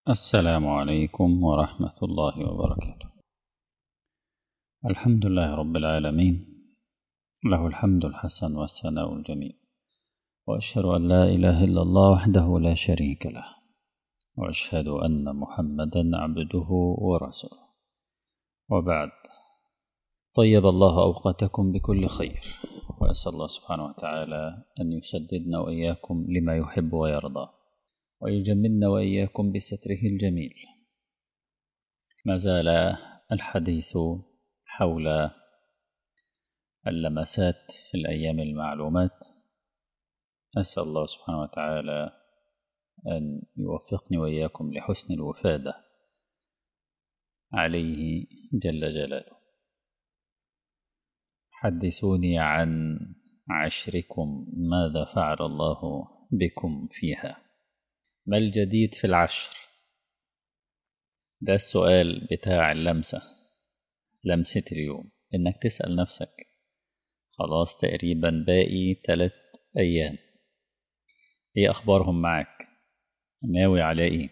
السلام عليكم ورحمة الله وبركاته الحمد لله رب العالمين له الحمد الحسن والثناء الجميل وأشهد أن لا إله إلا الله وحده لا شريك له وأشهد أن محمدا عبده ورسوله وبعد طيب الله أوقاتكم بكل خير وأسأل الله سبحانه وتعالى أن يسددنا وإياكم لما يحب ويرضى ويجملنا وإياكم بستره الجميل ما زال الحديث حول اللمسات في الأيام المعلومات أسأل الله سبحانه وتعالى أن يوفقني وإياكم لحسن الوفادة عليه جل جلاله حدثوني عن عشركم ماذا فعل الله بكم فيها ما الجديد في العشر ده السؤال بتاع اللمسة لمسة اليوم إنك تسأل نفسك خلاص تقريبا باقي تلات أيام إيه أخبارهم معك ناوي على إيه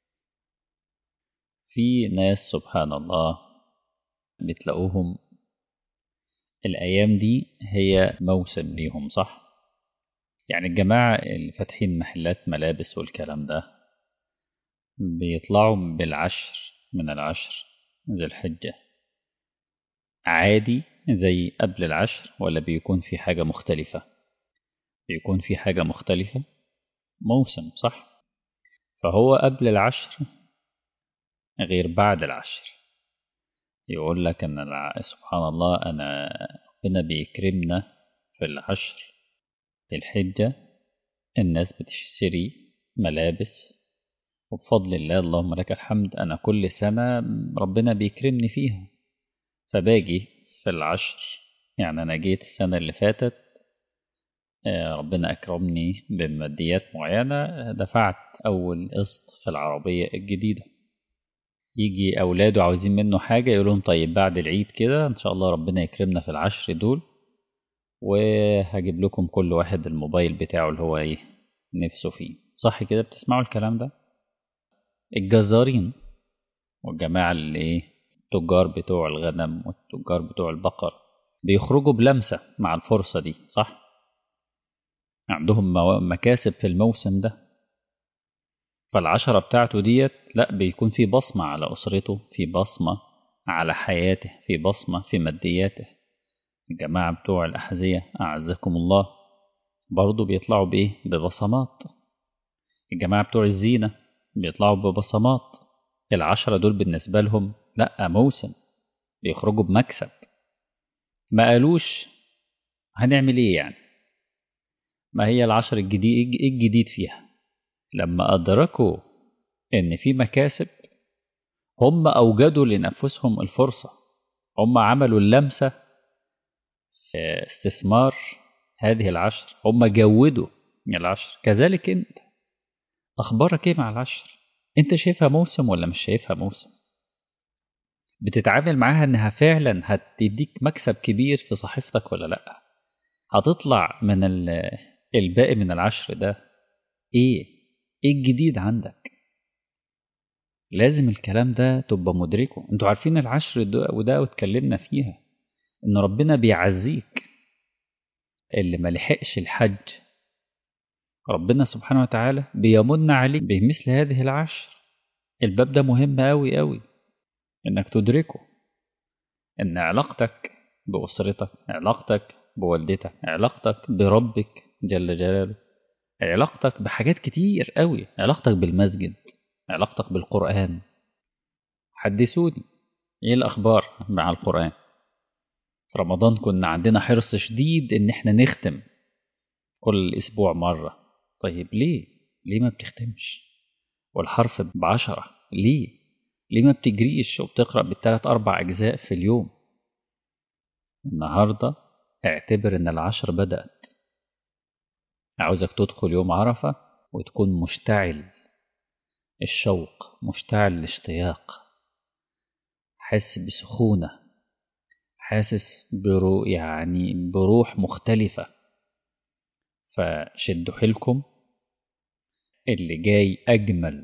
في ناس سبحان الله بتلاقوهم الأيام دي هي موسم ليهم صح يعني الجماعة اللي فاتحين محلات ملابس والكلام ده بيطلعوا بالعشر من العشر ذي الحجة عادي زي قبل العشر ولا بيكون في حاجة مختلفة بيكون في حاجة مختلفة موسم صح فهو قبل العشر غير بعد العشر يقول لك ان سبحان الله انا ربنا بيكرمنا في العشر الحجة الناس بتشتري ملابس وبفضل الله اللهم لك الحمد أنا كل سنة ربنا بيكرمني فيها فباجي في العشر يعني أنا جيت السنة اللي فاتت ربنا أكرمني بماديات معينة دفعت أول قسط في العربية الجديدة يجي أولاده عاوزين منه حاجة يقولون طيب بعد العيد كده إن شاء الله ربنا يكرمنا في العشر دول وهجيب لكم كل واحد الموبايل بتاعه اللي هو ايه نفسه فيه صح كده بتسمعوا الكلام ده الجزارين والجماعة اللي ايه التجار بتوع الغنم والتجار بتوع البقر بيخرجوا بلمسة مع الفرصة دي صح عندهم مكاسب في الموسم ده فالعشرة بتاعته ديت لا بيكون في بصمة على أسرته في بصمة على حياته في بصمة في مادياته الجماعة بتوع الأحذية أعزكم الله برضو بيطلعوا بإيه؟ ببصمات الجماعة بتوع الزينة بيطلعوا ببصمات العشرة دول بالنسبة لهم لأ موسم بيخرجوا بمكسب ما قالوش هنعمل إيه يعني ما هي العشر الجديد إيه الجديد فيها لما أدركوا إن في مكاسب هم أوجدوا لنفسهم الفرصة هم عملوا اللمسة استثمار هذه العشر هم جودوا من العشر كذلك انت اخبارك ايه مع العشر انت شايفها موسم ولا مش شايفها موسم بتتعامل معاها انها فعلا هتديك مكسب كبير في صحيفتك ولا لا هتطلع من الباقي من العشر ده ايه ايه الجديد عندك لازم الكلام ده تبقى مدركه انتوا عارفين العشر ده وده واتكلمنا فيها ان ربنا بيعزيك اللي ما لحقش الحج ربنا سبحانه وتعالى بيمن عليك بمثل هذه العشر الباب ده مهم قوي قوي انك تدركه ان علاقتك بأسرتك علاقتك بوالدتك علاقتك بربك جل جلاله علاقتك بحاجات كتير قوي علاقتك بالمسجد علاقتك بالقرآن حدثوني ايه الأخبار مع القرآن في رمضان كنا عندنا حرص شديد ان احنا نختم كل اسبوع مرة طيب ليه ليه ما بتختمش والحرف بعشرة ليه ليه ما بتجريش وبتقرأ بالثلاث أربع أجزاء في اليوم النهاردة اعتبر ان العشر بدأت عاوزك تدخل يوم عرفة وتكون مشتعل الشوق مشتعل الاشتياق حس بسخونة حاسس برو يعني بروح مختلفة فشدوا حيلكم اللي جاي أجمل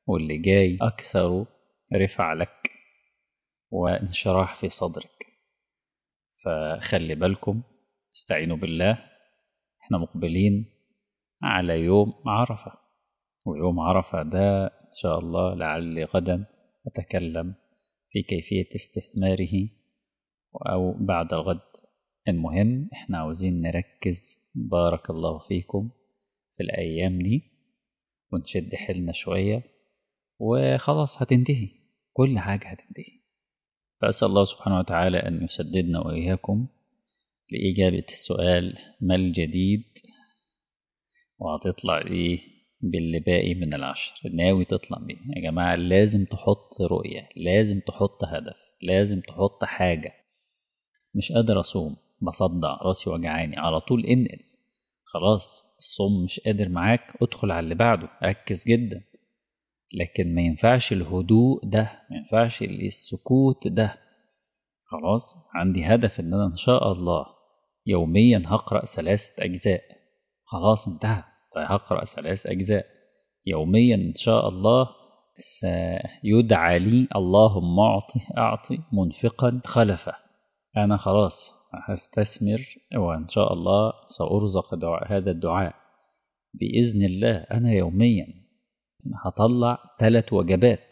واللي جاي أكثر رفع لك وانشراح في صدرك فخلي بالكم استعينوا بالله احنا مقبلين على يوم عرفة ويوم عرفة ده إن شاء الله لعلي غدا أتكلم في كيفية استثماره أو بعد الغد المهم احنا عاوزين نركز بارك الله فيكم في الأيام دي ونشد حيلنا شوية وخلاص هتنتهي كل حاجة هتنتهي فأسأل الله سبحانه وتعالى أن يسددنا وإياكم لإجابة السؤال ما الجديد وهتطلع إيه باللي باقي من العشر ناوي تطلع بيه يا جماعة لازم تحط رؤية لازم تحط هدف لازم تحط حاجة مش قادر أصوم بصدع راسي وجعاني على طول انقل خلاص الصوم مش قادر معاك ادخل على اللي بعده ركز جدا لكن ما ينفعش الهدوء ده ما ينفعش السكوت ده خلاص عندي هدف ان انا ان شاء الله يوميا هقرأ ثلاثة اجزاء خلاص انتهى طيب هقرأ ثلاث اجزاء يوميا ان شاء الله سيدعى لي اللهم اعطي اعطي منفقا خلفه انا خلاص هستثمر وإن شاء الله سأرزق دعاء هذا الدعاء بإذن الله أنا يوميا هطلع ثلاث وجبات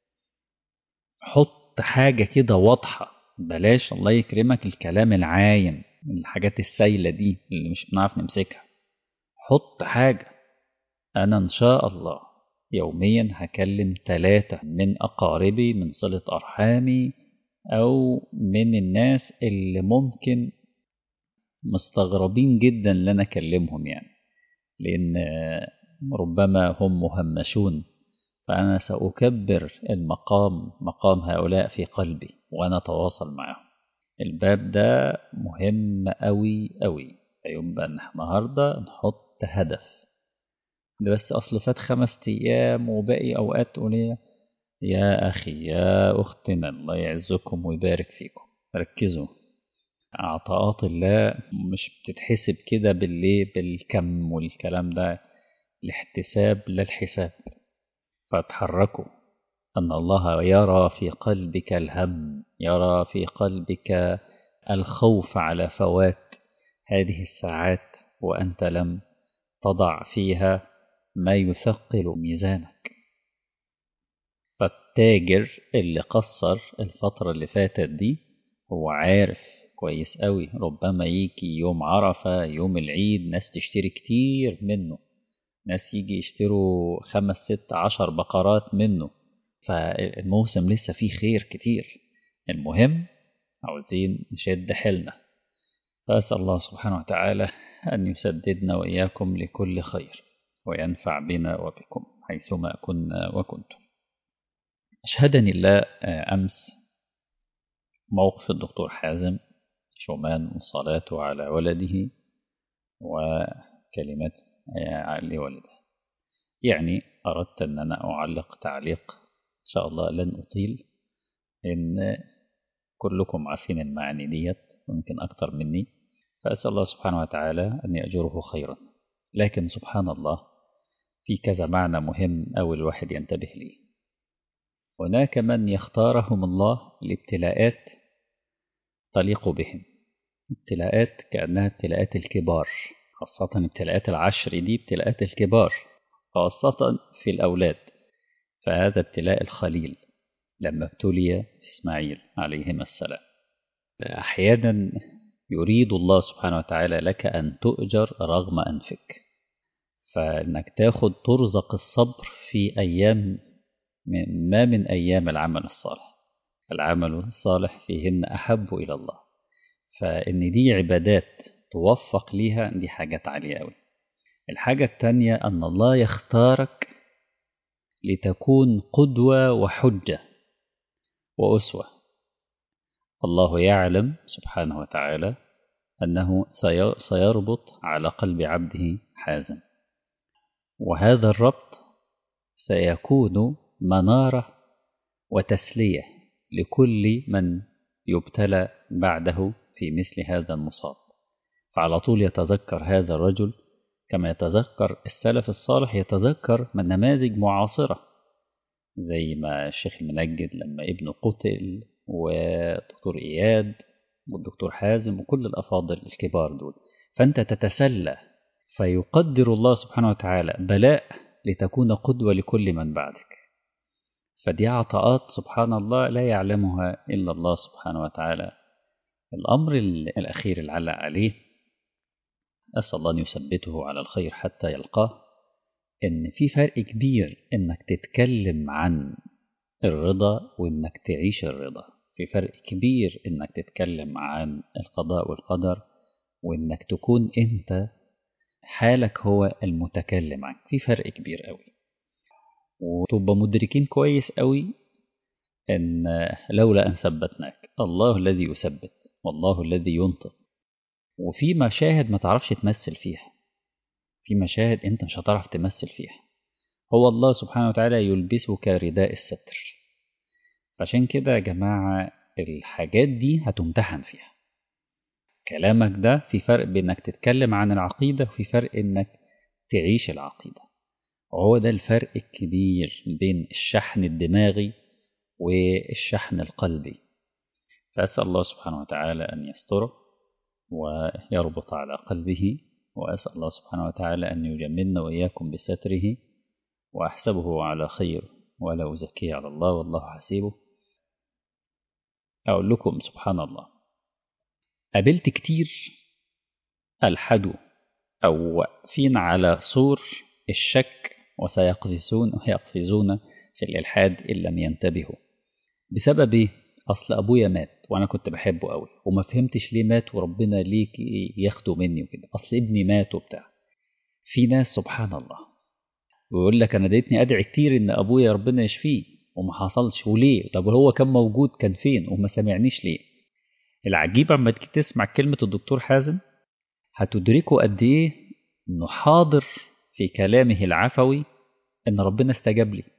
حط حاجة كده واضحة بلاش الله يكرمك الكلام العايم الحاجات السايلة دي اللي مش بنعرف نمسكها حط حاجة أنا إن شاء الله يوميا هكلم ثلاثة من أقاربي من صلة أرحامي أو من الناس اللي ممكن مستغربين جدا اللي أنا أكلمهم يعني لأن ربما هم مهمشون فأنا سأكبر المقام مقام هؤلاء في قلبي وأنا أتواصل معهم الباب ده مهم أوي أوي فيبقى النهاردة نحط هدف ده بس أصل فات خمس أيام وباقي أوقات قليلة يا أخي يا أختنا الله يعزكم ويبارك فيكم ركزوا عطاءات الله مش بتتحسب كده بالليه بالكم والكلام ده الاحتساب لا الحساب فاتحركوا أن الله يرى في قلبك الهم يرى في قلبك الخوف على فوات هذه الساعات وأنت لم تضع فيها ما يثقل ميزانك فالتاجر اللي قصر الفترة اللي فاتت دي هو عارف كويس قوي ربما يجي يوم عرفة يوم العيد ناس تشتري كتير منه ناس يجي يشتروا خمس ست عشر بقرات منه فالموسم لسه فيه خير كتير المهم عاوزين نشد حيلنا فأسأل الله سبحانه وتعالى أن يسددنا وإياكم لكل خير وينفع بنا وبكم حيثما كنا وكنتم أشهدني الله أمس موقف الدكتور حازم شومان وصلاته على ولده وكلمات لولده يعني أردت أن أنا أعلق تعليق إن شاء الله لن أطيل إن كلكم عارفين المعاني ديت ويمكن أكتر مني فأسأل الله سبحانه وتعالى أن يأجره خيرا لكن سبحان الله في كذا معنى مهم أو الواحد ينتبه ليه هناك من يختارهم الله لابتلاءات تليق بهم ابتلاءات كأنها ابتلاءات الكبار خاصة ابتلاءات العشر دي ابتلاءات الكبار خاصة في الأولاد فهذا ابتلاء الخليل لما ابتلي إسماعيل عليهما السلام أحيانا يريد الله سبحانه وتعالى لك أن تؤجر رغم أنفك فإنك تاخد ترزق الصبر في أيام من ما من أيام العمل الصالح العمل الصالح فيهن أحب إلى الله فإن دي عبادات توفق ليها دي حاجات عالية أوي الحاجة التانية أن الله يختارك لتكون قدوة وحجة وأسوة الله يعلم سبحانه وتعالى أنه سيربط على قلب عبده حازم وهذا الربط سيكون منارة وتسلية لكل من يبتلى بعده في مثل هذا المصاب فعلى طول يتذكر هذا الرجل كما يتذكر السلف الصالح يتذكر من نماذج معاصرة زي ما الشيخ المنجد لما ابنه قتل والدكتور إياد والدكتور حازم وكل الأفاضل الكبار دول فأنت تتسلى فيقدر الله سبحانه وتعالى بلاء لتكون قدوة لكل من بعدك فدي عطاءات سبحان الله لا يعلمها إلا الله سبحانه وتعالى الأمر الأخير اللي علق عليه أسأل الله أن يثبته على الخير حتى يلقاه إن في فرق كبير إنك تتكلم عن الرضا وإنك تعيش الرضا في فرق كبير إنك تتكلم عن القضاء والقدر وإنك تكون أنت حالك هو المتكلم عنك في فرق كبير قوي وتبقى مدركين كويس قوي ان لولا ان ثبتناك الله الذي يثبت والله الذي ينطق وفي مشاهد ما تعرفش تمثل فيها في مشاهد انت مش هتعرف تمثل فيها هو الله سبحانه وتعالى يلبسك رداء الستر عشان كده يا جماعة الحاجات دي هتمتحن فيها كلامك ده في فرق بينك تتكلم عن العقيدة وفي فرق انك تعيش العقيدة وهو ده الفرق الكبير بين الشحن الدماغي والشحن القلبي فأسأل الله سبحانه وتعالى أن يستره ويربط على قلبه وأسأل الله سبحانه وتعالى أن يجملنا وإياكم بستره وأحسبه على خير ولا أزكيه على الله والله حسيبه أقول لكم سبحان الله قابلت كتير ألحدوا أو واقفين على سور الشك وسيقفزون ويقفزون في الإلحاد إن لم ينتبهوا بسبب إيه؟ أصل أبويا مات وأنا كنت بحبه قوي وما فهمتش ليه مات وربنا ليه ياخده مني وكده أصل ابني مات وبتاع في ناس سبحان الله ويقول لك أنا ديتني أدعي كتير إن أبويا ربنا يشفيه وما حصلش وليه طب هو كان موجود كان فين وما سمعنيش ليه العجيب اما تيجي تسمع كلمة الدكتور حازم هتدركوا قد إيه إنه حاضر في كلامه العفوي إن ربنا استجاب لي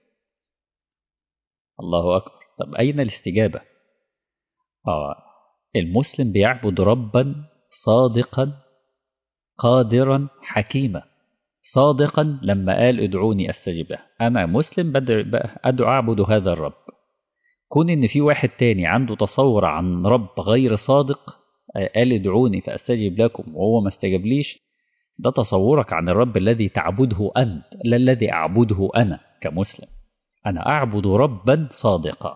الله أكبر طب أين الاستجابة آه المسلم بيعبد ربا صادقا قادرا حكيما صادقا لما قال ادعوني استجب له انا مسلم بدعو ادعو اعبد هذا الرب كون ان في واحد تاني عنده تصور عن رب غير صادق قال ادعوني فاستجب لكم وهو ما استجابليش ده تصورك عن الرب الذي تعبده انت لا الذي اعبده انا كمسلم انا اعبد ربا صادقا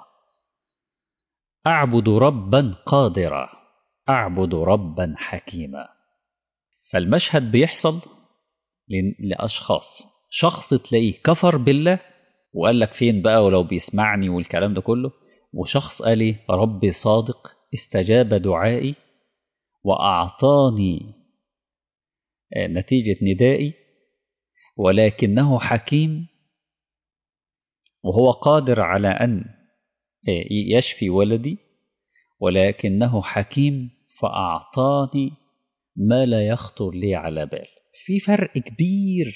اعبد ربا قادرا اعبد ربا حكيما فالمشهد بيحصل لأشخاص شخص تلاقيه كفر بالله وقال لك فين بقى ولو بيسمعني والكلام ده كله وشخص قال لي ربي صادق استجاب دعائي وأعطاني نتيجة ندائي ولكنه حكيم وهو قادر على أن يشفي ولدي ولكنه حكيم فأعطاني ما لا يخطر لي على بال في فرق كبير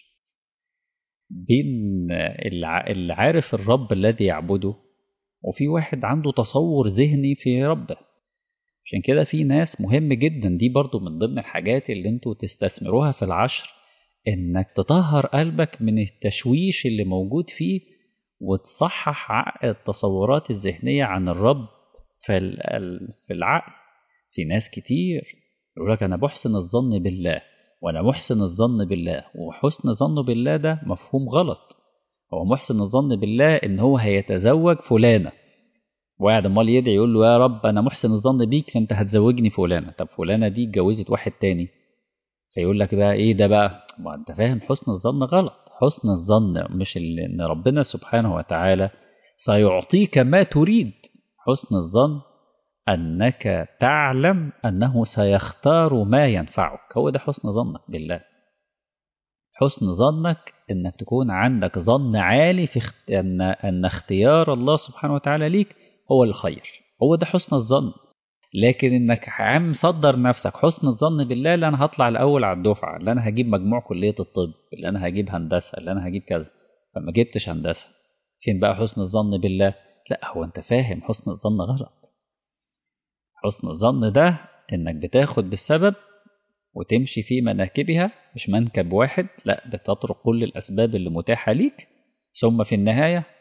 بين اللي عارف الرب الذي يعبده وفي واحد عنده تصور ذهني في ربه عشان كده في ناس مهم جدا دي برضو من ضمن الحاجات اللي انتوا تستثمروها في العشر انك تطهر قلبك من التشويش اللي موجود فيه وتصحح التصورات الذهنية عن الرب في العقل في ناس كتير يقول لك انا بحسن الظن بالله وانا محسن الظن بالله وحسن ظنه بالله ده مفهوم غلط هو محسن الظن بالله ان هو هيتزوج فلانه وقاعد امال يدعي يقول له يا رب انا محسن الظن بيك فانت هتزوجني فلانه طب فلانه دي اتجوزت واحد تاني فيقول لك بقى ايه ده بقى ما انت فاهم حسن الظن غلط حسن الظن مش ان ربنا سبحانه وتعالى سيعطيك ما تريد حسن الظن أنك تعلم أنه سيختار ما ينفعك هو ده حسن ظنك بالله حسن ظنك أنك تكون عندك ظن عالي في اخت... أن... أن اختيار الله سبحانه وتعالى ليك هو الخير هو ده حسن الظن لكن انك عم صدر نفسك حسن الظن بالله اللي انا هطلع الاول على الدفعه اللي انا هجيب مجموع كليه الطب اللي انا هجيب هندسه اللي انا هجيب كذا فما جبتش هندسه فين بقى حسن الظن بالله لا هو انت فاهم حسن الظن غلط حسن الظن ده انك بتاخد بالسبب وتمشي في مناكبها مش منكب واحد لا بتترك كل الاسباب اللي متاحه ليك ثم في النهايه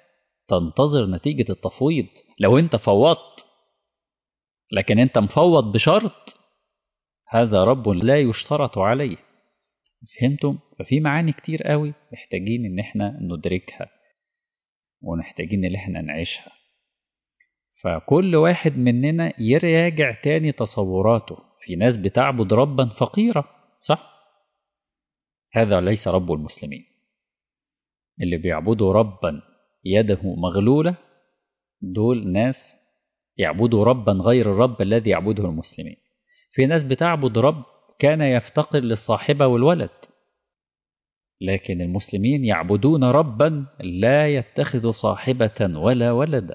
تنتظر نتيجة التفويض لو انت فوضت لكن انت مفوض بشرط هذا رب لا يشترط عليه فهمتم ففي معاني كتير قوي محتاجين ان احنا ندركها ونحتاجين ان احنا نعيشها فكل واحد مننا يراجع تاني تصوراته في ناس بتعبد ربا فقيرا صح هذا ليس رب المسلمين اللي بيعبدوا ربا يده مغلولة دول ناس يعبدوا ربا غير الرب الذي يعبده المسلمين في ناس بتعبد رب كان يفتقر للصاحبة والولد لكن المسلمين يعبدون ربا لا يتخذ صاحبة ولا ولدا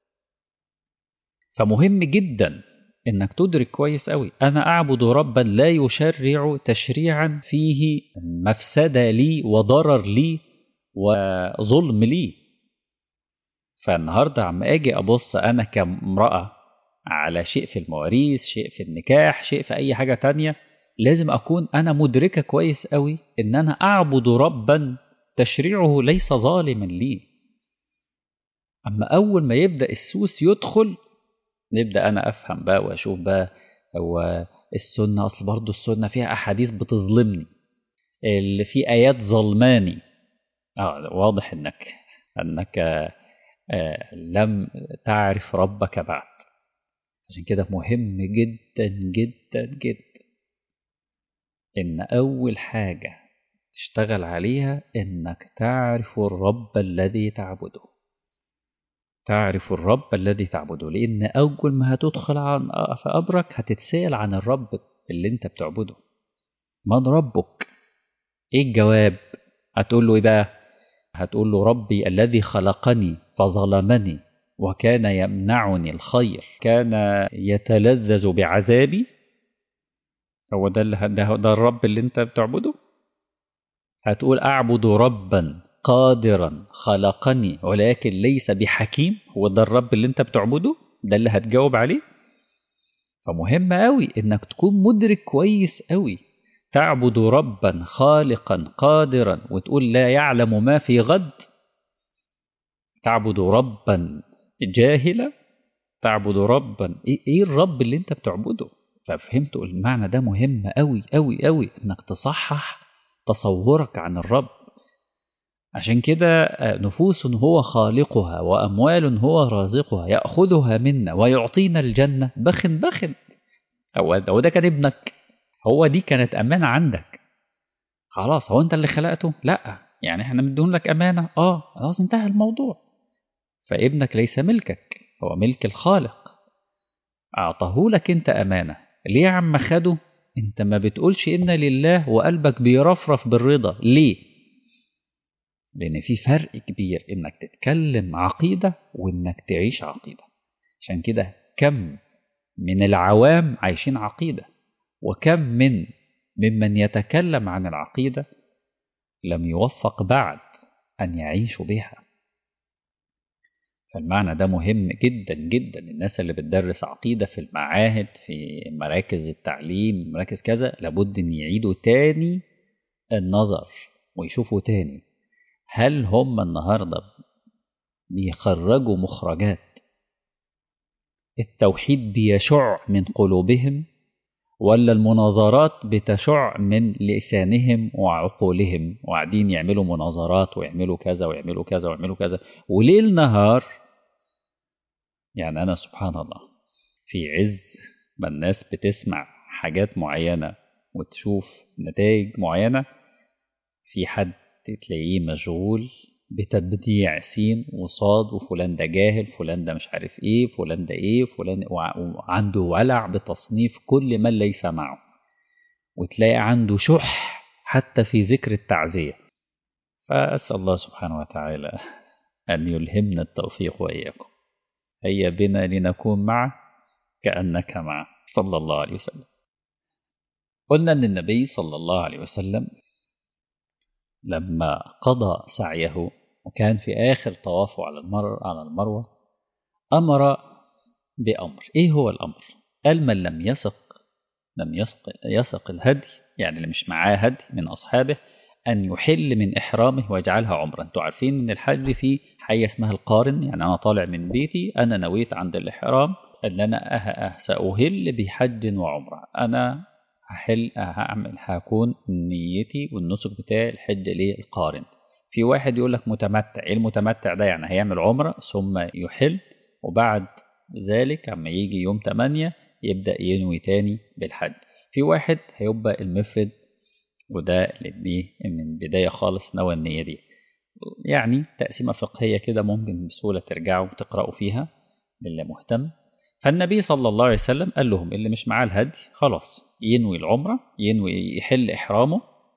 فمهم جدا انك تدرك كويس قوي انا اعبد ربا لا يشرع تشريعا فيه مفسده لي وضرر لي وظلم لي فالنهارده عم اجي ابص انا كامراه على شيء في المواريث شيء في النكاح شيء في اي حاجه تانية لازم اكون انا مدركه كويس قوي ان انا اعبد ربا تشريعه ليس ظالما لي اما اول ما يبدا السوس يدخل نبدا انا افهم بقى واشوف بقى هو السنه اصل برضه السنه فيها احاديث بتظلمني اللي في ايات ظلماني اه واضح انك انك آه لم تعرف ربك بعد عشان كده مهم جدا جدا جدا ان اول حاجه تشتغل عليها انك تعرف الرب الذي تعبده تعرف الرب الذي تعبده لان اول ما هتدخل عن في قبرك هتتسال عن الرب اللي انت بتعبده من ربك ايه الجواب هتقول له ايه بقى هتقول له ربي الذي خلقني فظلمني وكان يمنعني الخير كان يتلذذ بعذابي هو ده اللي ده, ده الرب اللي انت بتعبده هتقول اعبد ربا قادرا خلقني ولكن ليس بحكيم هو ده الرب اللي انت بتعبده ده اللي هتجاوب عليه فمهم قوي انك تكون مدرك كويس قوي تعبد ربا خالقا قادرا وتقول لا يعلم ما في غد تعبد ربا جاهلا تعبد ربا ايه الرب اللي انت بتعبده ففهمتوا المعنى ده مهم قوي قوي قوي انك تصحح تصورك عن الرب عشان كده نفوس هو خالقها واموال هو رازقها ياخذها منا ويعطينا الجنه بخن بخن هو هو ده كان ابنك هو دي كانت امانه عندك خلاص هو انت اللي خلقته لا يعني احنا مديون لك امانه اه خلاص انتهى الموضوع فابنك ليس ملكك هو ملك الخالق اعطاه لك انت امانه ليه يا عم خده انت ما بتقولش ان لله وقلبك بيرفرف بالرضا ليه لان في فرق كبير انك تتكلم عقيده وانك تعيش عقيده عشان كده كم من العوام عايشين عقيده وكم من ممن يتكلم عن العقيده لم يوفق بعد ان يعيشوا بها فالمعنى ده مهم جدا جدا الناس اللي بتدرس عقيدة في المعاهد في مراكز التعليم مراكز كذا لابد ان يعيدوا تاني النظر ويشوفوا تاني هل هم النهاردة بيخرجوا مخرجات التوحيد بيشع من قلوبهم ولا المناظرات بتشع من لسانهم وعقولهم وقاعدين يعملوا مناظرات ويعملوا كذا ويعملوا كذا ويعملوا كذا وليل نهار يعني أنا سبحان الله في عز ما الناس بتسمع حاجات معينة وتشوف نتائج معينة في حد تلاقيه مشغول بتبديع سين وصاد وفلان ده جاهل فلان ده مش عارف ايه فلان ده ايه فلان وعنده ولع بتصنيف كل من ليس معه وتلاقي عنده شح حتى في ذكر التعزية فأسأل الله سبحانه وتعالى أن يلهمنا التوفيق وإياكم هيا بنا لنكون معه كأنك معه صلى الله عليه وسلم قلنا أن النبي صلى الله عليه وسلم لما قضى سعيه وكان في آخر طوافه على المر على المروة أمر بأمر إيه هو الأمر؟ قال من لم يسق لم يسق, يسق الهدي يعني اللي مش معاه هدي من أصحابه أن يحل من إحرامه ويجعلها عمرة أنتوا عارفين أن الحج فيه حاجة اسمها القارن يعني أنا طالع من بيتي أنا نويت عند الإحرام أن أنا سأهل بحج وعمرة أنا هحل هعمل هكون نيتي والنسك بتاعي الحج ليه القارن في واحد يقول لك متمتع ايه المتمتع ده يعني هيعمل عمرة ثم يحل وبعد ذلك اما يجي يوم 8 يبدأ ينوي تاني بالحج في واحد هيبقى المفرد وده اللي من بداية خالص نوى النية دي يعني تقسيمة فقهية كده ممكن بسهولة ترجعوا وتقرأوا فيها للي مهتم فالنبي صلى الله عليه وسلم قال لهم اللي مش معاه الهدي خلاص ينوي العمرة ينوي يحل إحرامه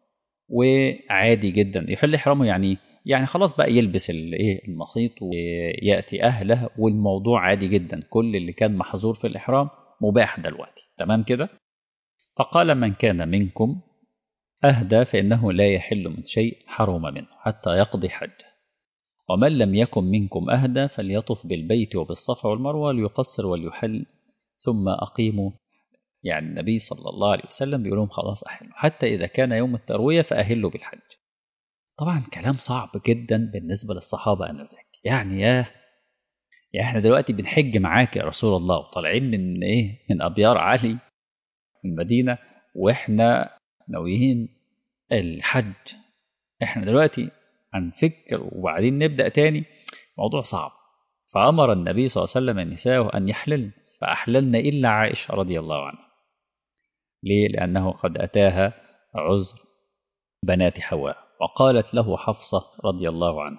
وعادي جدا يحل إحرامه يعني يعني خلاص بقى يلبس الايه المخيط وياتي اهله والموضوع عادي جدا كل اللي كان محظور في الاحرام مباح دلوقتي تمام كده فقال من كان منكم اهدى فانه لا يحل من شيء حرم منه حتى يقضي حجه ومن لم يكن منكم اهدى فليطف بالبيت وبالصفا والمروه ليقصر وليحل ثم اقيموا يعني النبي صلى الله عليه وسلم بيقول لهم خلاص احلوا حتى اذا كان يوم الترويه فاهلوا بالحج طبعا كلام صعب جدا بالنسبة للصحابة أنذاك يعني يا يا احنا دلوقتي بنحج معاك يا رسول الله وطالعين من ايه من ابيار علي المدينة واحنا ناويين الحج احنا دلوقتي هنفكر وبعدين نبدأ تاني موضوع صعب فأمر النبي صلى الله عليه وسلم النساء أن يحللن فأحللن إلا عائشة رضي الله عنها ليه؟ لأنه قد أتاها عذر بنات حواء وقالت له حفصة رضي الله عنها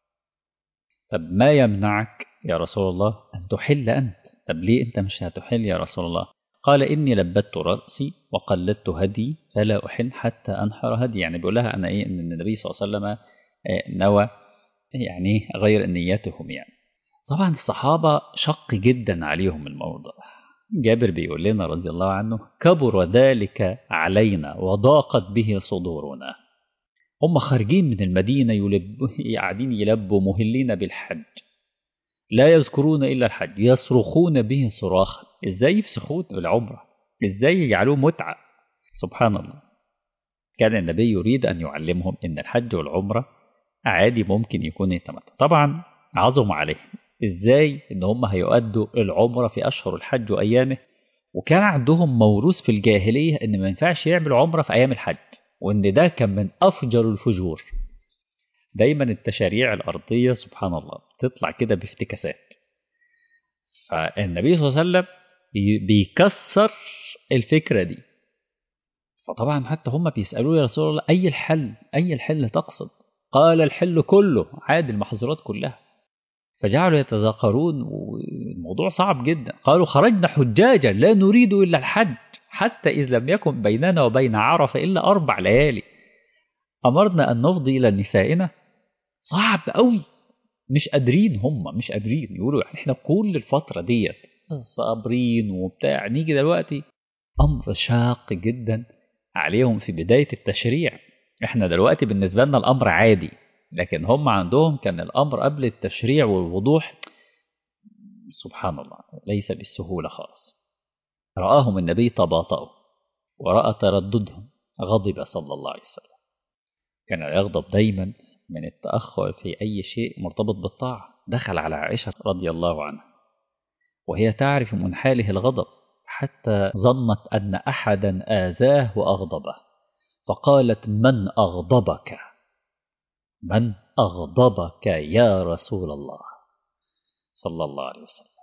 طب ما يمنعك يا رسول الله أن تحل أنت طب ليه أنت مش هتحل يا رسول الله قال إني لبت رأسي وقلدت هدي فلا أحل حتى أنحر هدي يعني بيقول لها أنا إيه أن النبي صلى الله عليه وسلم نوى يعني غير نيتهم يعني طبعا الصحابة شق جدا عليهم الموضوع جابر بيقول لنا رضي الله عنه كبر ذلك علينا وضاقت به صدورنا هم خارجين من المدينة يلب... قاعدين يلبوا مهلين بالحج لا يذكرون إلا الحج يصرخون به صراخا إزاي يفسخون بالعمرة إزاي يجعلوه متعة سبحان الله كان النبي يريد أن يعلمهم أن الحج والعمرة عادي ممكن يكون يتمتع طبعا عظم عليهم إزاي أن هم هيؤدوا العمرة في أشهر الحج وأيامه وكان عندهم موروث في الجاهلية أن ما ينفعش يعمل عمرة في أيام الحج وان ده كان من افجر الفجور دايما التشاريع الارضيه سبحان الله تطلع كده بافتكاسات فالنبي صلى الله عليه وسلم بيكسر الفكره دي فطبعا حتى هم بيسالوه يا رسول الله اي الحل اي الحل تقصد قال الحل كله عاد المحظورات كلها فجعلوا يتذاكرون والموضوع صعب جدا قالوا خرجنا حجاجا لا نريد الا الحج حتى إذ لم يكن بيننا وبين عرفة إلا أربع ليالي أمرنا أن نفضي إلى نسائنا صعب قوي مش قادرين هم مش قادرين يقولوا احنا كل الفترة ديت صابرين وبتاع نيجي دلوقتي أمر شاق جدا عليهم في بداية التشريع احنا دلوقتي بالنسبة لنا الأمر عادي لكن هم عندهم كان الأمر قبل التشريع والوضوح سبحان الله ليس بالسهولة خالص رآهم النبي تباطؤوا ورأى ترددهم غضب صلى الله عليه وسلم كان يغضب دايما من التأخر في أي شيء مرتبط بالطاعة دخل على عائشة رضي الله عنها وهي تعرف من حاله الغضب حتى ظنت أن أحدا آذاه وأغضبه فقالت من أغضبك من أغضبك يا رسول الله صلى الله عليه وسلم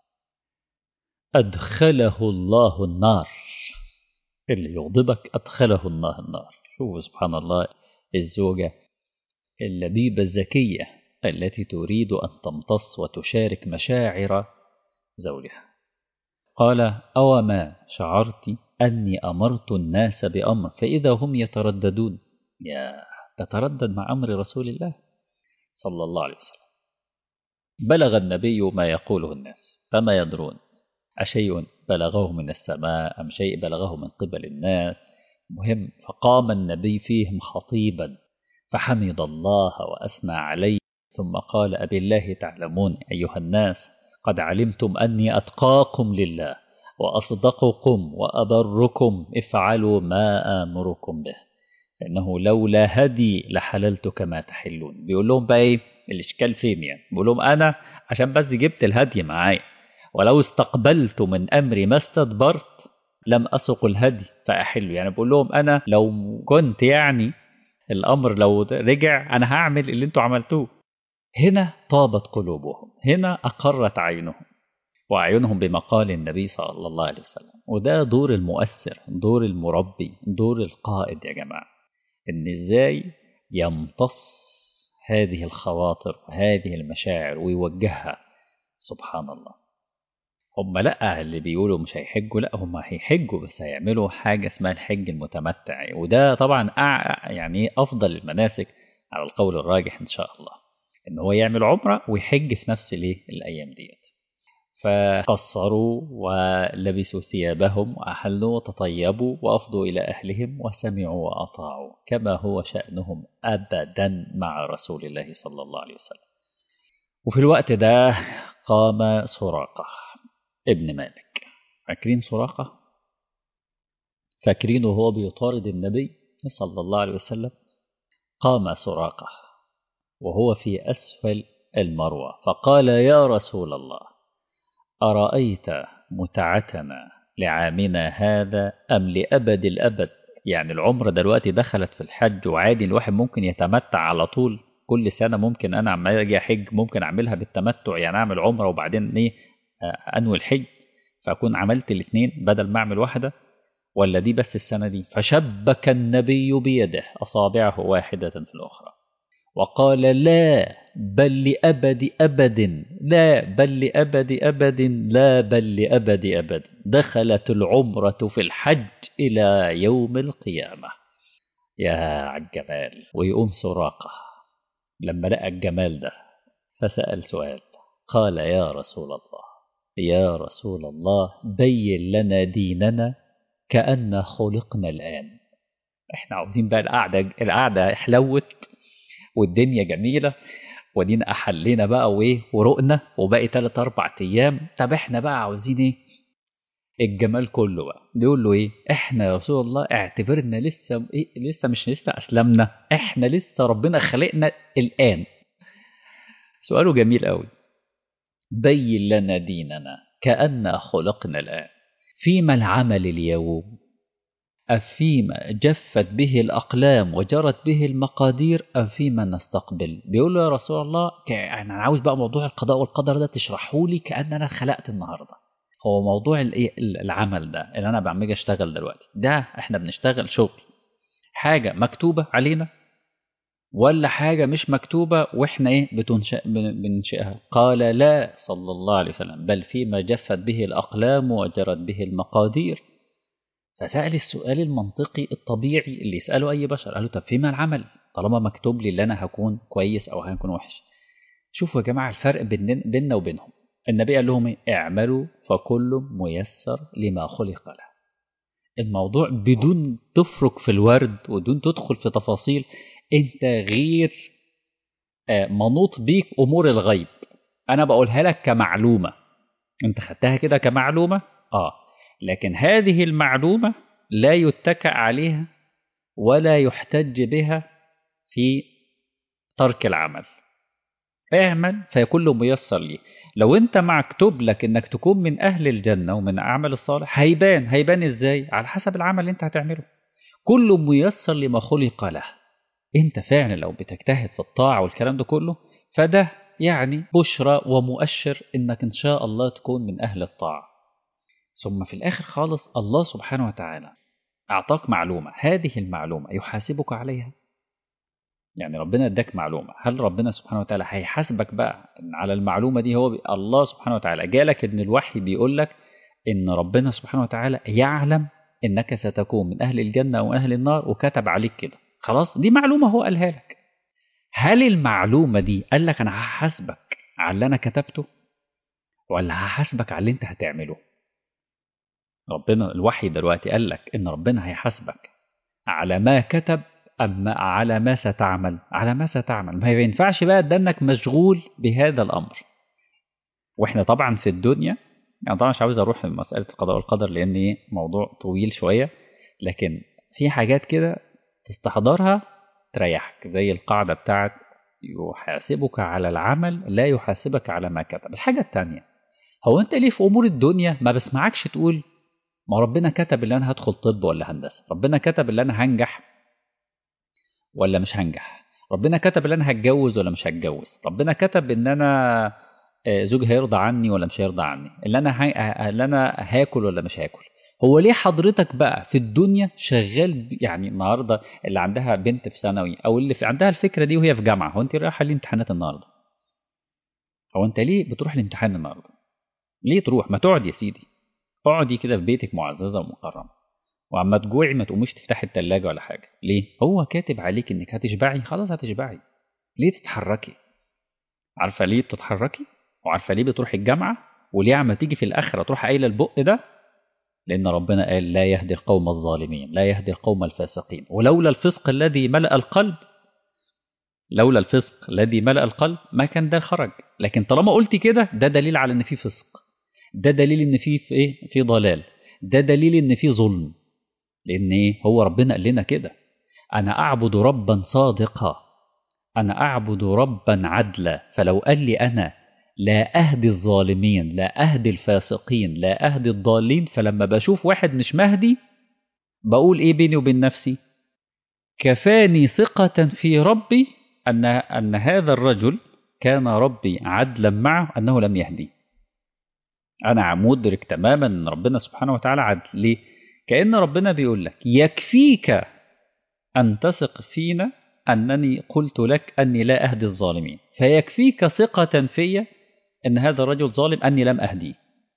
أدخله الله النار اللي يغضبك أدخله الله النار شوفوا سبحان الله الزوجة اللبيبة الذكية التي تريد أن تمتص وتشارك مشاعر زوجها قال أو ما شعرت أني أمرت الناس بأمر فإذا هم يترددون يا تتردد مع أمر رسول الله صلى الله عليه وسلم بلغ النبي ما يقوله الناس فما يدرون أشيء بلغه من السماء أم شيء بلغه من قبل الناس مهم فقام النبي فيهم خطيبا فحمد الله وأثنى عليه ثم قال أبي الله تعلمون أيها الناس قد علمتم أني أتقاكم لله وأصدقكم وأبركم افعلوا ما آمركم به انه لولا هدي لحللت كما تحلون بيقول لهم بقى ايه الاشكال فين يعني بيقول لهم انا عشان بس جبت الهدي معايا ولو استقبلت من امري ما استدبرت لم اسق الهدي فاحل يعني بقول لهم انا لو كنت يعني الامر لو رجع انا هعمل اللي انتوا عملتوه هنا طابت قلوبهم هنا اقرت عينهم واعينهم بمقال النبي صلى الله عليه وسلم وده دور المؤثر دور المربي دور القائد يا جماعه ان ازاي يمتص هذه الخواطر وهذه المشاعر ويوجهها سبحان الله هم لا اللي بيقولوا مش هيحجوا لا هم هيحجوا بس هيعملوا حاجه اسمها الحج المتمتع وده طبعا أع... يعني افضل المناسك على القول الراجح ان شاء الله ان هو يعمل عمره ويحج في نفس الايه الايام ديت فقصروا ولبسوا ثيابهم وأحلوا وتطيبوا وأفضوا إلى أهلهم وسمعوا وأطاعوا كما هو شأنهم أبدا مع رسول الله صلى الله عليه وسلم وفي الوقت ده قام سراقة ابن مالك فاكرين سراقة فاكرينه وهو بيطارد النبي صلى الله عليه وسلم قام سراقة وهو في أسفل المروة فقال يا رسول الله أرأيت متعتنا لعامنا هذا أم لأبد الأبد يعني العمر دلوقتي دخلت في الحج وعادي الواحد ممكن يتمتع على طول كل سنة ممكن أنا عمال أجي أحج ممكن أعملها بالتمتع يعني أعمل عمرة وبعدين إيه أنوي الحج فأكون عملت الاثنين بدل ما أعمل واحدة ولا دي بس السنة دي فشبك النبي بيده أصابعه واحدة في الأخرى وقال لا بل لأبد أبد لا بل لأبد أبد لا بل لأبد أبد دخلت العمرة في الحج إلى يوم القيامة يا عالجمال ويقوم سراقة لما لقى الجمال ده فسأل سؤال قال يا رسول الله يا رسول الله بين لنا ديننا كأن خلقنا الآن احنا عاوزين بقى القعدة القعدة حلوت والدنيا جميلة ودينا أحلينا بقى وإيه ورقنا وباقي تلات أربع أيام طب إحنا بقى عاوزين إيه الجمال كله بقى بيقول له إيه إحنا يا رسول الله اعتبرنا لسه إيه لسه مش لسه أسلمنا إحنا لسه ربنا خلقنا الآن سؤاله جميل قوي بين لنا ديننا كأن خلقنا الآن فيما العمل اليوم أفيما جفت به الأقلام وجرت به المقادير أفيما نستقبل بيقول له يا رسول الله يعني أنا عاوز بقى موضوع القضاء والقدر ده تشرحه لي كأن أنا خلقت النهاردة هو موضوع العمل ده اللي أنا بعمل أشتغل دلوقتي ده إحنا بنشتغل شغل حاجة مكتوبة علينا ولا حاجة مش مكتوبة وإحنا إيه بتنشأ بننشئها قال لا صلى الله عليه وسلم بل فيما جفت به الأقلام وجرت به المقادير فسأل السؤال المنطقي الطبيعي اللي يسأله أي بشر قال له طب فيما العمل طالما مكتوب لي اللي أنا هكون كويس أو هكون وحش شوفوا يا جماعة الفرق بيننا وبينهم النبي قال لهم اعملوا فكل ميسر لما خلق له الموضوع بدون تفرك في الورد ودون تدخل في تفاصيل انت غير منوط بيك امور الغيب انا بقولها لك كمعلومه انت خدتها كده كمعلومه اه لكن هذه المعلومة لا يتكأ عليها ولا يحتج بها في ترك العمل اعمل فيكون له ميسر ليه لو انت مكتوب لك انك تكون من اهل الجنة ومن اعمال الصالح هيبان هيبان ازاي على حسب العمل اللي انت هتعمله كل ميسر لما خلق له انت فعلا لو بتجتهد في الطاعة والكلام ده كله فده يعني بشرى ومؤشر انك ان شاء الله تكون من اهل الطاعه ثم في الآخر خالص الله سبحانه وتعالى أعطاك معلومة هذه المعلومة يحاسبك عليها يعني ربنا اداك معلومة هل ربنا سبحانه وتعالى هيحاسبك بقى على المعلومة دي هو الله سبحانه وتعالى جالك ان الوحي بيقول لك ان ربنا سبحانه وتعالى يعلم انك ستكون من اهل الجنة او اهل النار وكتب عليك كده خلاص دي معلومة هو قالها لك هل المعلومة دي قال لك انا هحاسبك على اللي انا كتبته ولا هحاسبك على اللي انت هتعمله ربنا الوحي دلوقتي قال لك ان ربنا هيحاسبك على ما كتب أم على ما ستعمل على ما ستعمل ما ينفعش بقى انك مشغول بهذا الأمر واحنا طبعا في الدنيا يعني طبعا مش عاوز اروح لمسألة القضاء والقدر لان موضوع طويل شوية لكن في حاجات كده تستحضرها تريحك زي القاعدة بتاعت يحاسبك على العمل لا يحاسبك على ما كتب الحاجة التانية هو انت ليه في امور الدنيا ما بسمعكش تقول ما ربنا كتب ان انا هدخل طب ولا هندسه ربنا كتب ان انا هنجح ولا مش هنجح ربنا كتب ان انا هتجوز ولا مش هتجوز ربنا كتب ان انا زوجي هيرضى عني ولا مش هيرضى عني اللي انا هي... اللي انا هاكل ولا مش هاكل هو ليه حضرتك بقى في الدنيا شغال يعني النهارده اللي عندها بنت في ثانوي او اللي في عندها الفكره دي وهي في جامعه هو انت رايحه ليه امتحانات النهارده هو انت ليه بتروح الامتحان النهارده ليه تروح ما تقعد يا سيدي اقعدي كده في بيتك معززه ومكرمه وعما تجوعي ما تقوميش تفتحي التلاجة ولا حاجه ليه هو كاتب عليك انك هتشبعي خلاص هتشبعي ليه تتحركي عارفه ليه بتتحركي وعارفه ليه بتروحي الجامعه وليه عما تيجي في الاخره تروح قايله البق ده لأن ربنا قال لا يهدي القوم الظالمين لا يهدي القوم الفاسقين ولولا الفسق الذي ملأ القلب لولا الفسق الذي ملأ القلب ما كان ده خرج لكن طالما قلت كده ده دليل على ان في فسق ده دليل ان في في ايه في ضلال ده دليل ان في ظلم لان ايه هو ربنا قال لنا كده انا اعبد ربا صادقا انا اعبد ربا عدلا فلو قال لي انا لا أهدي الظالمين لا أهدي الفاسقين لا أهدي الضالين فلما بشوف واحد مش مهدي بقول إيه بيني وبين نفسي كفاني ثقة في ربي أن, أن هذا الرجل كان ربي عدلا معه أنه لم يهدي أنا مدرك تماما أن ربنا سبحانه وتعالى عدل ليه؟ كأن ربنا بيقول لك يكفيك أن تثق فينا أنني قلت لك أني لا أهدي الظالمين فيكفيك ثقة فيا ان هذا الرجل ظالم اني لم اهديه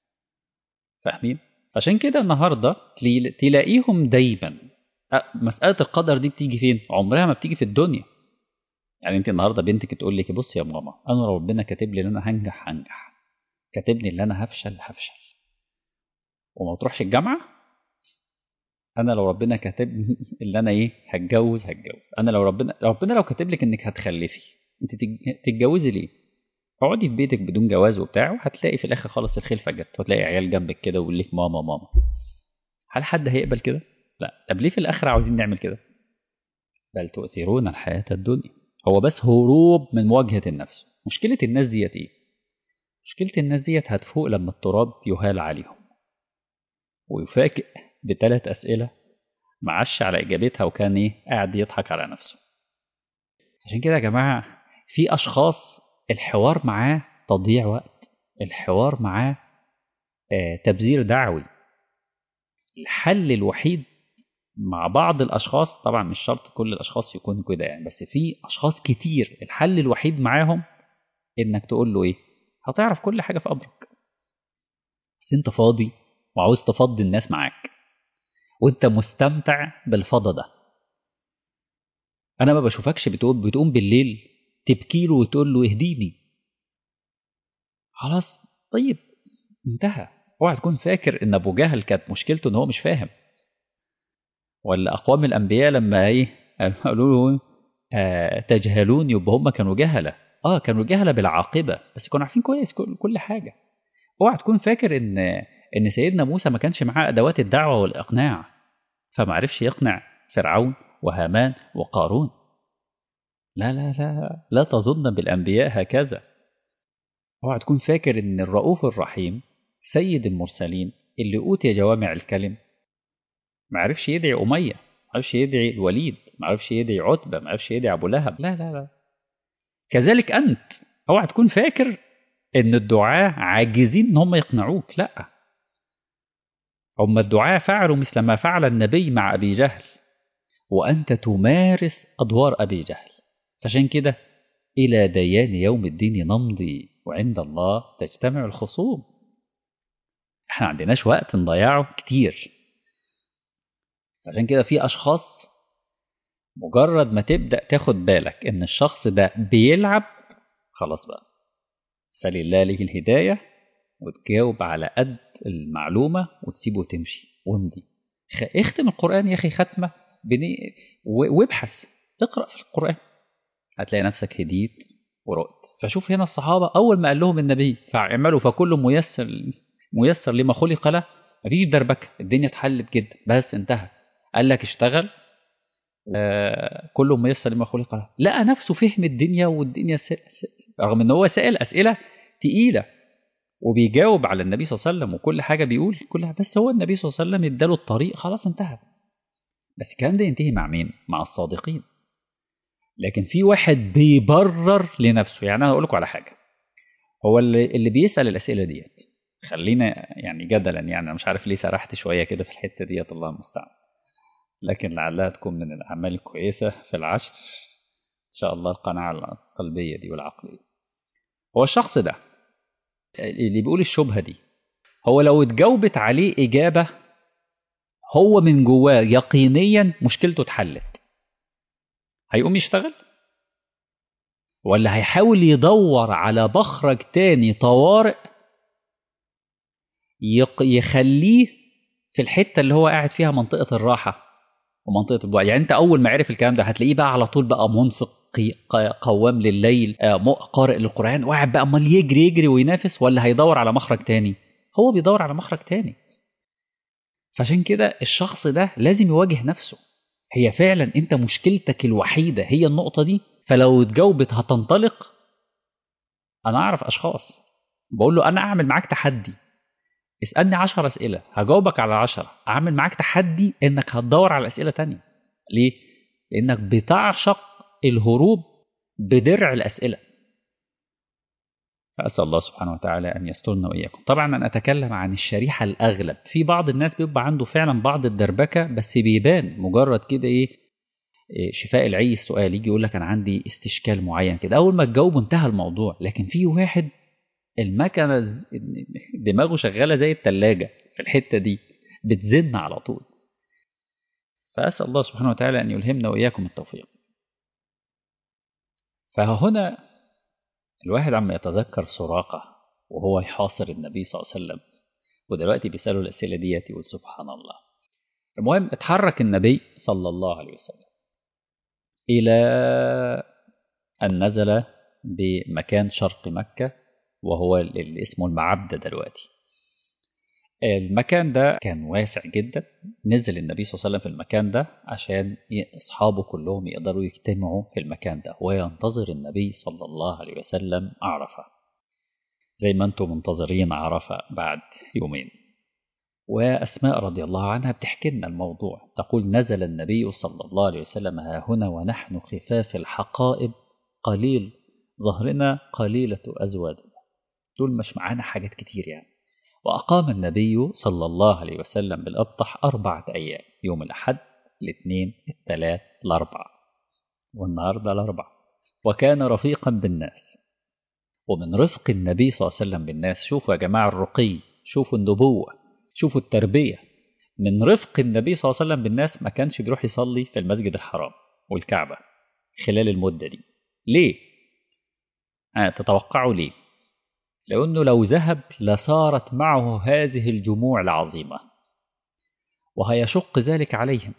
فاهمين عشان كده النهارده تلاقيهم دايما مساله القدر دي بتيجي فين عمرها ما بتيجي في الدنيا يعني انت النهارده بنتك تقول لك بص يا ماما انا ربنا كاتب لي ان انا هنجح هنجح كاتبني ان انا هفشل هفشل وما تروحش الجامعه انا لو ربنا كاتبني ان انا ايه هتجوز هتجوز انا لو ربنا ربنا لو كاتب لك انك هتخلفي انت تتجوزي ليه اقعدي في بيتك بدون جواز وبتاع وهتلاقي في الاخر خالص الخلفه جت وتلاقي عيال جنبك كده ويقول لك ماما ماما هل حد هيقبل كده لا طب ليه في الاخر عاوزين نعمل كده بل تؤثرون الحياه الدنيا هو بس هروب من مواجهه النفس مشكله الناس ديت ايه مشكله الناس ديت هتفوق لما التراب يهال عليهم ويفاجئ بثلاث اسئله معش على اجابتها وكان ايه قاعد يضحك على نفسه عشان كده يا جماعه في اشخاص الحوار معاه تضييع وقت الحوار معاه آه تبذير دعوي الحل الوحيد مع بعض الاشخاص طبعا مش شرط كل الاشخاص يكونوا كده يعني بس في اشخاص كتير الحل الوحيد معاهم انك تقول له ايه هتعرف كل حاجه في امرك بس انت فاضي وعاوز تفضي الناس معاك وانت مستمتع بالفضا ده انا ما بشوفكش بتقوم بتقوم بالليل تبكي له وتقول له اهديني خلاص طيب انتهى اوعى تكون فاكر ان ابو جهل كانت مشكلته ان هو مش فاهم ولا اقوام الانبياء لما ايه قالوا له آه تجهلون يبقى هم كانوا جهله اه كانوا جهله بالعاقبه بس كانوا عارفين كويس كل حاجه اوعى تكون فاكر ان ان سيدنا موسى ما كانش معاه ادوات الدعوه والاقناع فما عرفش يقنع فرعون وهامان وقارون لا لا لا لا تظن بالأنبياء هكذا اوعى تكون فاكر إن الرؤوف الرحيم سيد المرسلين اللي أوتي جوامع الكلم ما عرفش يدعي أمية ما عرفش يدعي الوليد ما عرفش يدعي عتبة ما عرفش يدعي أبو لهب لا لا لا كذلك أنت اوعى تكون فاكر إن الدعاة عاجزين إن هم يقنعوك لا هم الدعاة فعلوا مثل ما فعل النبي مع أبي جهل وأنت تمارس أدوار أبي جهل فعشان كده إلى ديان يوم الدين نمضي وعند الله تجتمع الخصوم احنا عندناش وقت نضيعه كتير عشان كده في أشخاص مجرد ما تبدأ تاخد بالك إن الشخص ده بيلعب خلاص بقى سال الله له الهداية وتجاوب على قد المعلومة وتسيبه وتمشي وامضي اختم القرآن يا أخي ختمة بني وابحث اقرأ في القرآن هتلاقي نفسك هديت ورقت فشوف هنا الصحابة أول ما قال لهم النبي فاعملوا فكل ميسر ميسر لما خلق له مفيش دربكة الدنيا اتحلت جدا بس انتهى قال لك اشتغل آه كل ميسر لما خلق له لقى نفسه فهم الدنيا والدنيا س... س... رغم ان هو سأل اسئله تقيله وبيجاوب على النبي صلى الله عليه وسلم وكل حاجه بيقول كلها بس هو النبي صلى الله عليه وسلم اداله الطريق خلاص انتهى بس الكلام ده ينتهي مع مين؟ مع الصادقين لكن في واحد بيبرر لنفسه يعني انا هقول لكم على حاجه هو اللي, اللي بيسال الاسئله ديت خلينا يعني جدلا يعني انا مش عارف ليه سرحت شويه كده في الحته ديت الله المستعان لكن لعلها تكون من الاعمال الكويسه في العشر ان شاء الله القناعه القلبيه دي والعقليه هو الشخص ده اللي بيقول الشبهه دي هو لو اتجاوبت عليه اجابه هو من جواه يقينيا مشكلته اتحلت هيقوم يشتغل ولا هيحاول يدور على مخرج تاني طوارئ يخليه في الحته اللي هو قاعد فيها منطقه الراحه ومنطقه البعد يعني انت اول ما عرف الكلام ده هتلاقيه بقى على طول بقى منفق قوام لليل قارئ للقران وقاعد بقى امال يجري يجري وينافس ولا هيدور على مخرج تاني هو بيدور على مخرج تاني فعشان كده الشخص ده لازم يواجه نفسه هي فعلا انت مشكلتك الوحيده هي النقطه دي فلو اتجاوبت هتنطلق انا اعرف اشخاص بقول له انا اعمل معاك تحدي اسالني 10 اسئله هجاوبك على 10 اعمل معاك تحدي انك هتدور على اسئله تانية ليه لانك بتعشق الهروب بدرع الاسئله فأسأل الله سبحانه وتعالى أن يسترنا وإياكم طبعا أنا أتكلم عن الشريحة الأغلب في بعض الناس بيبقى عنده فعلا بعض الدربكة بس بيبان مجرد كده إيه شفاء العي السؤال يجي يقول لك أنا عندي استشكال معين كده أول ما تجاوبه انتهى الموضوع لكن في واحد المكنة دماغه شغالة زي التلاجة في الحتة دي بتزن على طول فأسأل الله سبحانه وتعالى أن يلهمنا وإياكم التوفيق فهنا الواحد عم يتذكر سراقة وهو يحاصر النبي صلى الله عليه وسلم ودلوقتي بيسأله الأسئلة ديت يقول سبحان الله المهم اتحرك النبي صلى الله عليه وسلم إلى أن نزل بمكان شرق مكة وهو اللي اسمه المعبدة دلوقتي المكان ده كان واسع جدا نزل النبي صلى الله عليه وسلم في المكان ده عشان أصحابه كلهم يقدروا يجتمعوا في المكان ده وينتظر النبي صلى الله عليه وسلم عرفة زي ما انتم منتظرين عرفة بعد يومين وأسماء رضي الله عنها بتحكي لنا الموضوع تقول نزل النبي صلى الله عليه وسلم ها هنا ونحن خفاف الحقائب قليل ظهرنا قليلة أزوادنا دول مش معانا حاجات كتير يعني وأقام النبي صلى الله عليه وسلم بالأبطح أربعة أيام يوم الأحد الاثنين الثلاث الأربعة والنهاردة الأربعة وكان رفيقا بالناس ومن رفق النبي صلى الله عليه وسلم بالناس شوفوا يا جماعة الرقي شوفوا النبوة شوفوا التربية من رفق النبي صلى الله عليه وسلم بالناس ما كانش بيروح يصلي في المسجد الحرام والكعبة خلال المدة دي ليه؟ آه تتوقعوا ليه؟ لأنه لو ذهب لصارت معه هذه الجموع العظيمة وهيشق ذلك عليهم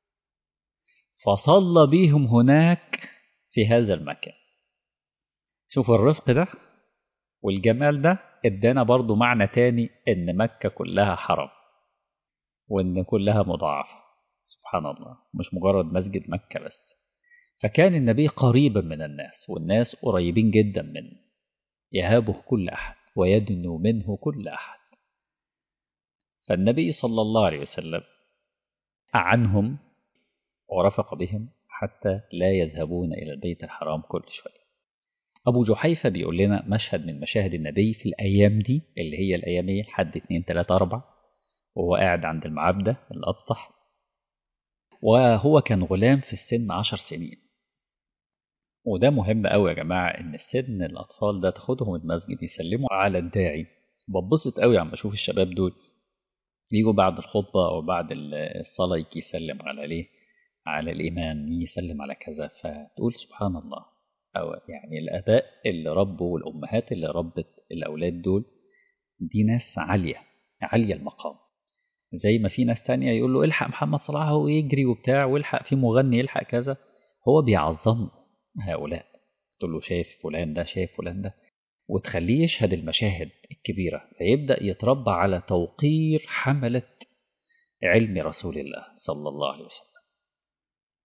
فصلى بهم هناك في هذا المكان شوفوا الرفق ده والجمال ده ادانا برضو معنى تاني ان مكة كلها حرم وان كلها مضاعفة سبحان الله مش مجرد مسجد مكة بس فكان النبي قريبا من الناس والناس قريبين جدا منه يهابه كل أحد ويدنو منه كل أحد فالنبي صلى الله عليه وسلم أعنهم ورفق بهم حتى لا يذهبون إلى البيت الحرام كل شوية أبو جحيفة بيقول لنا مشهد من مشاهد النبي في الأيام دي اللي هي الأيام ايه لحد 2 3 4 وهو قاعد عند المعبدة الأبطح وهو كان غلام في السن 10 سنين وده مهم قوي يا جماعة إن السن الأطفال ده تاخدهم المسجد يسلموا على الداعي ببسط قوي عم بشوف الشباب دول يجوا بعد الخطبة أو بعد الصلاة يجي يسلم على ليه على الإمام يسلم على كذا فتقول سبحان الله أو يعني الآباء اللي ربوا والأمهات اللي ربت الأولاد دول دي ناس عالية عالية المقام زي ما في ناس تانية يقول له الحق محمد صلاح هو يجري وبتاع والحق في مغني يلحق كذا هو بيعظمه هؤلاء تقول له شايف فلان ده شايف فلان ده وتخليه يشهد المشاهد الكبيرة فيبدأ يتربى على توقير حملة علم رسول الله صلى الله عليه وسلم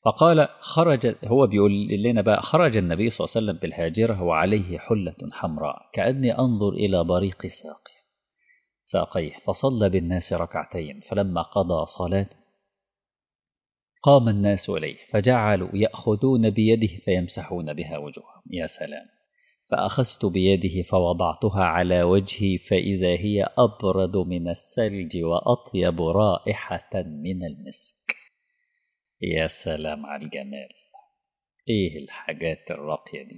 فقال خرج هو بيقول لنا بقى خرج النبي صلى الله عليه وسلم بالهاجرة وعليه حلة حمراء كأني أنظر إلى بريق ساقه ساقيه فصلى بالناس ركعتين فلما قضى صلاته قام الناس إليه فجعلوا يأخذون بيده فيمسحون بها وجوههم يا سلام فأخذت بيده فوضعتها على وجهي فإذا هي أبرد من الثلج وأطيب رائحة من المسك يا سلام على الجمال إيه الحاجات الراقية دي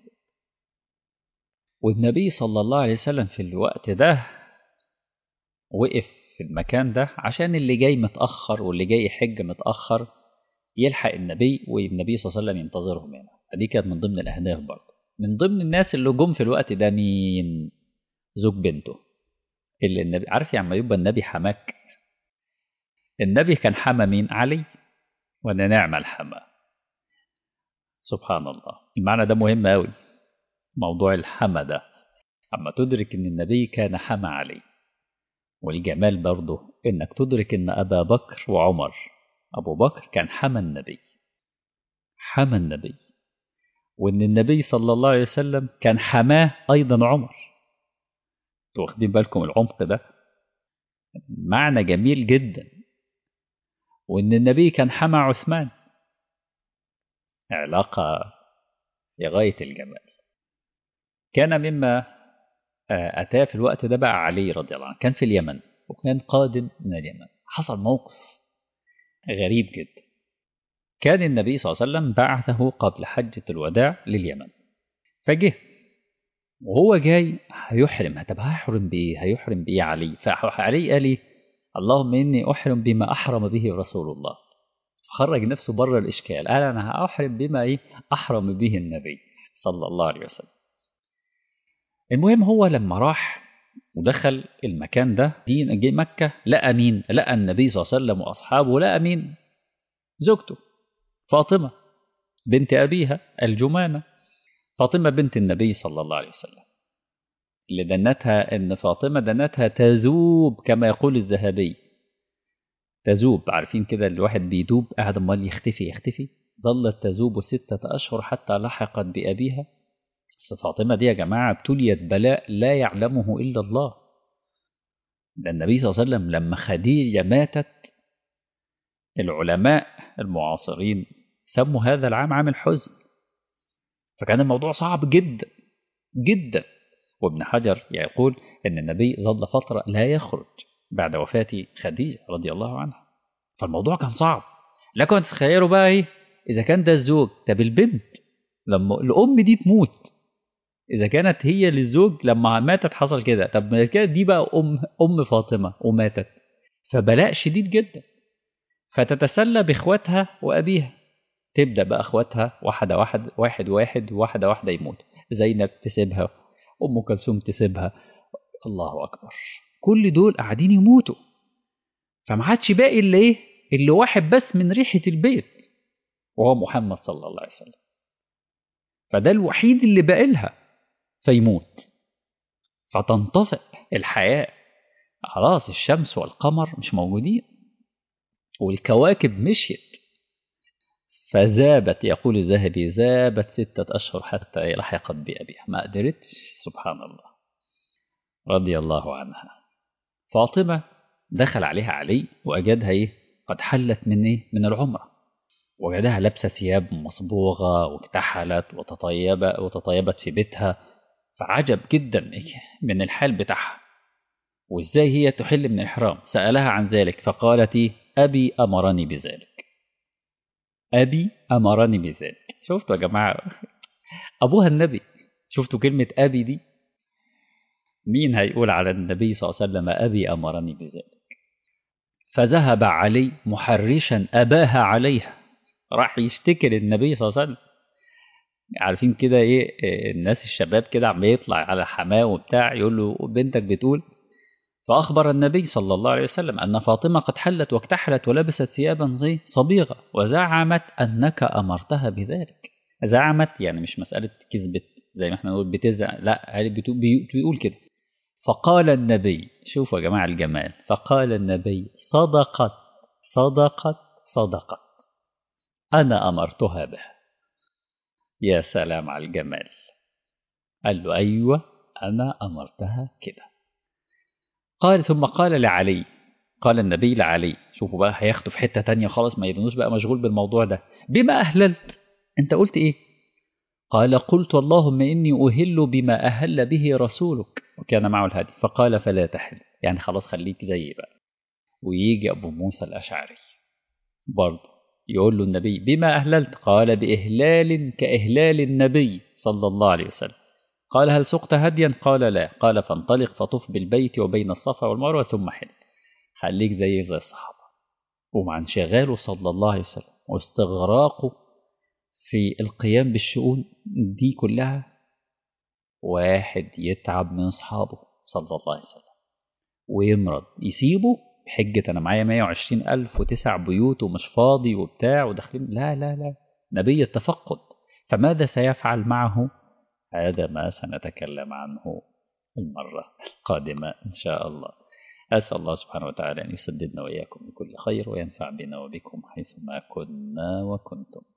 والنبي صلى الله عليه وسلم في الوقت ده وقف في المكان ده عشان اللي جاي متأخر واللي جاي يحج متأخر يلحق النبي والنبي صلى الله عليه وسلم ينتظرهم هنا فدي كانت من ضمن الأهداف برضه من ضمن الناس اللي جم في الوقت ده مين زوج بنته اللي النبي عارف يعني يبقى النبي حماك النبي كان حما مين علي وانا نعم الحما سبحان الله المعنى ده مهم قوي موضوع الحما ده اما تدرك ان النبي كان حما علي والجمال برضه انك تدرك ان ابا بكر وعمر ابو بكر كان حما النبي حما النبي وان النبي صلى الله عليه وسلم كان حماه ايضا عمر انتوا واخدين بالكم العمق ده معنى جميل جدا وان النبي كان حمى عثمان علاقه لغايه الجمال كان مما اتاه في الوقت ده بقى علي رضي الله عنه كان في اليمن وكان قادم من اليمن حصل موقف غريب جدا كان النبي صلى الله عليه وسلم بعثه قبل حجة الوداع لليمن فجه وهو جاي هيحرم طب هيحرم بإيه؟ هيحرم بإيه علي؟ فعلي قال لي اللهم إني أحرم بما أحرم به رسول الله خرج نفسه بره الإشكال قال أنا هأحرم بما إيه؟ أحرم به النبي صلى الله عليه وسلم المهم هو لما راح ودخل المكان ده دين جه مكة لقى مين؟ لقى النبي صلى الله عليه وسلم وأصحابه لقى مين؟ زوجته فاطمة بنت أبيها الجمانة فاطمة بنت النبي صلى الله عليه وسلم اللي دنتها إن فاطمة دنتها تذوب كما يقول الذهبي تذوب عارفين كده الواحد بيدوب قاعد امال يختفي يختفي ظلت تذوب ستة أشهر حتى لحقت بأبيها بس فاطمة دي يا جماعة ابتليت بلاء لا يعلمه إلا الله ده النبي صلى الله عليه وسلم لما خديجة ماتت العلماء المعاصرين سموا هذا العام عام الحزن فكان الموضوع صعب جدا جدا وابن حجر يقول ان النبي ظل فتره لا يخرج بعد وفاه خديجه رضي الله عنها فالموضوع كان صعب لكن تتخيلوا بقى ايه اذا كان ده الزوج طب البنت لما الام دي تموت اذا كانت هي للزوج لما ماتت حصل كده طب كده دي بقى ام ام فاطمه وماتت فبلاء شديد جدا فتتسلى باخواتها وابيها تبدا بقى اخواتها واحده واحد واحد واحد واحده واحده يموت زينب تسيبها ام كلثوم تسيبها الله اكبر كل دول قاعدين يموتوا فما عادش باقي الا ايه اللي واحد بس من ريحه البيت وهو محمد صلى الله عليه وسلم فده الوحيد اللي باقي لها فيموت فتنطفئ الحياه خلاص الشمس والقمر مش موجودين والكواكب مشيت فذابت يقول الذهبي ذابت ستة أشهر حتى لحقت بأبيها ما قدرتش سبحان الله رضي الله عنها فاطمة دخل عليها علي وأجدها إيه قد حلت من إيه من العمرة وجدها لابسة ثياب مصبوغة واكتحلت وتطيبت وتطيبت في بيتها فعجب جدا من الحال بتاعها وإزاي هي تحل من الإحرام سألها عن ذلك فقالت أبي أمرني بذلك أبي أمرني بذلك شفتوا يا جماعة أبوها النبي شفتوا كلمة أبي دي مين هيقول على النبي صلى الله عليه وسلم أبي أمرني بذلك فذهب علي محرشا أباها عليها راح يشتكي للنبي صلى الله عليه وسلم عارفين كده ايه الناس الشباب كده عم يطلع على حماه وبتاع يقول له بنتك بتقول فأخبر النبي صلى الله عليه وسلم أن فاطمة قد حلت واكتحلت ولبست ثيابا زي صبيغة وزعمت أنك أمرتها بذلك زعمت يعني مش مسألة كذبت زي ما احنا نقول بتزعم لا بيقول كده فقال النبي شوفوا يا جماعة الجمال فقال النبي صدقت صدقت صدقت أنا أمرتها به يا سلام على الجمال قال له أيوة أنا أمرتها كده قال ثم قال لعلي قال النبي لعلي شوفوا بقى هياخدوا في حتة تانية خالص ما يدنوش بقى مشغول بالموضوع ده بما أهللت أنت قلت إيه قال قلت اللهم إني أهل بما أهل به رسولك وكان معه الهدي فقال فلا تحل يعني خلاص خليك زي بقى ويجي أبو موسى الأشعري برضه يقول له النبي بما أهللت قال بإهلال كإهلال النبي صلى الله عليه وسلم قال هل سقت هديا قال لا قال فانطلق فطف بالبيت وبين الصفا والمروة ثم حل خليك زي زي الصحابة ومع انشغاله صلى الله عليه وسلم واستغراقه في القيام بالشؤون دي كلها واحد يتعب من أصحابه صلى الله عليه وسلم ويمرض يسيبه بحجة أنا معايا 120 ألف وتسع بيوت ومش فاضي وبتاع وداخلين لا لا لا نبي التفقد فماذا سيفعل معه هذا ما سنتكلم عنه المرة القادمة إن شاء الله أسأل الله سبحانه وتعالى أن يسددنا وإياكم بكل خير وينفع بنا وبكم حيثما كنا وكنتم